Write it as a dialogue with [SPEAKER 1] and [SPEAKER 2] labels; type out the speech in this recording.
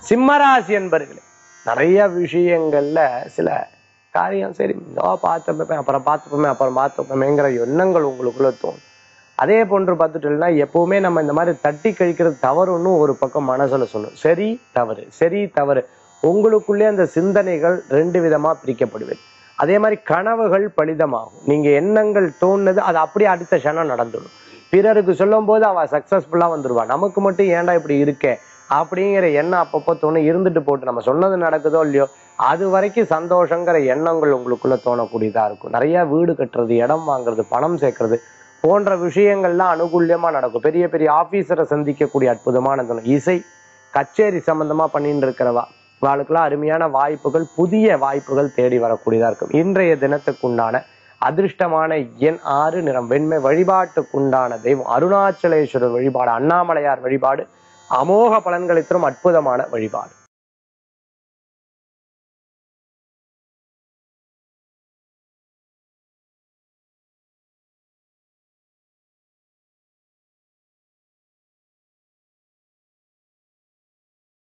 [SPEAKER 1] சிம்மராசி என்பர்களே நிறைய விஷயங்கள்ல சில காரியம் சரி இதோ பார்த்துப்பேன் அப்புறம் பார்த்துப்போமே அப்புறம் பார்த்துப்போமேங்கிற எண்ணங்கள் உங்களுக்குள்ள தோணும் அதே போன்று பார்த்துட்டோம்னா எப்பவுமே நம்ம இந்த மாதிரி தட்டி கழிக்கிறது தவறுன்னு ஒரு பக்கம் மனசுல சொல்லணும் சரி தவறு சரி தவறு உங்களுக்குள்ளே அந்த சிந்தனைகள் ரெண்டு விதமா பிரிக்கப்படுவது அதே மாதிரி கனவுகள் பலிதமாகும் நீங்க எண்ணங்கள் தோணுது அது அப்படியே அடுத்த க்ஷணம் நடந்துடும் பிறருக்கு சொல்லும் போது அவ சக்சஸ்ஃபுல்லா வந்துருவா நமக்கு மட்டும் ஏன்டா இப்படி இருக்கே அப்படிங்கிற எண்ணம் அப்பப்போ தோணும் இருந்துட்டு போட்டு நம்ம சொன்னது நடக்குதோ இல்லையோ அது வரைக்கும் சந்தோஷங்கிற எண்ணங்கள் உங்களுக்குள்ள தோணக்கூடியதா இருக்கும் நிறைய வீடு கட்டுறது இடம் வாங்குறது பணம் சேர்க்கறது போன்ற விஷயங்கள்லாம் அனுகூல்யமா நடக்கும் பெரிய பெரிய ஆபீசரை சந்திக்கக்கூடிய அற்புதமான தருணம். இசை கச்சேரி சம்பந்தமா பண்ணிட்டு இருக்கிறவா இவாளுக்கெல்லாம் அருமையான வாய்ப்புகள் புதிய வாய்ப்புகள் தேடி வரக்கூடியதா இருக்கும் இன்றைய தினத்துக்குண்டான அதிர்ஷ்டமான எண் ஆறு நிறம் வெண்மை வழிபாட்டுக்குண்டான தெய்வம் அருணாச்சலேஸ்வரர் வழிபாடு அண்ணாமலையார் வழிபாடு அமோக பலன்களை தரும் அற்புதமான வழிபாடு